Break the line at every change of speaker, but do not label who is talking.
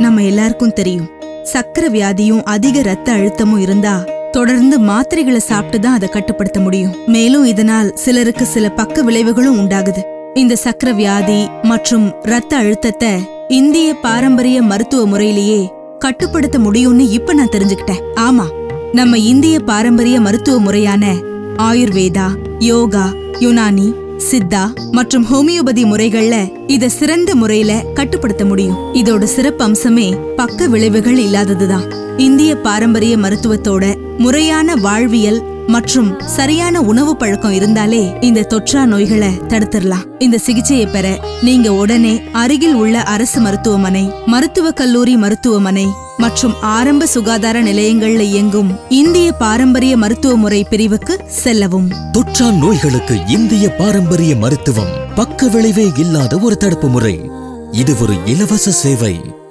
நம்ம எல்லாருக்கும் தெரியும் சக்கரை வியாதியும் அதிக ரத்த அழுத்தமும் இருந்தா தொடர்ந்து மாத்திரைகளை சாப்பிட்டு தான் அதை கட்டுப்படுத்த முடியும் மேலும் இதனால் சிலருக்கு சில பக்க விளைவுகளும் உண்டாகுது இந்த சக்கரை வியாதி மற்றும் ரத்த அழுத்தத்தை இந்திய பாரம்பரிய மருத்துவ முறையிலேயே கட்டுப்படுத்த முடியும்னு இப்ப நான் தெரிஞ்சுக்கிட்டேன் ஆமா நம்ம இந்திய பாரம்பரிய மருத்துவ முறையான ஆயுர்வேதா யோகா யுனானி சித்தா மற்றும் ஹோமியோபதி முறைகள்ல இத சிறந்த முறையில கட்டுப்படுத்த முடியும் இதோட சிறப்பு அம்சமே பக்க விளைவுகள் இல்லாததுதான் இந்திய பாரம்பரிய மருத்துவத்தோட முறையான வாழ்வியல் மற்றும் சரியான உணவு பழக்கம் இருந்தாலே இந்த தொற்றா நோய்களை தடுத்துடலாம் இந்த சிகிச்சையை பெற நீங்க உடனே அருகில் உள்ள அரசு மருத்துவமனை மருத்துவக் கல்லூரி மருத்துவமனை மற்றும் ஆரம்ப சுகாதார நிலையங்கள்ல இயங்கும் இந்திய பாரம்பரிய மருத்துவ முறை பிரிவுக்கு செல்லவும்
தொற்றா நோய்களுக்கு இந்திய பாரம்பரிய மருத்துவம் பக்க விளைவே இல்லாத ஒரு தடுப்பு முறை இது ஒரு இலவச சேவை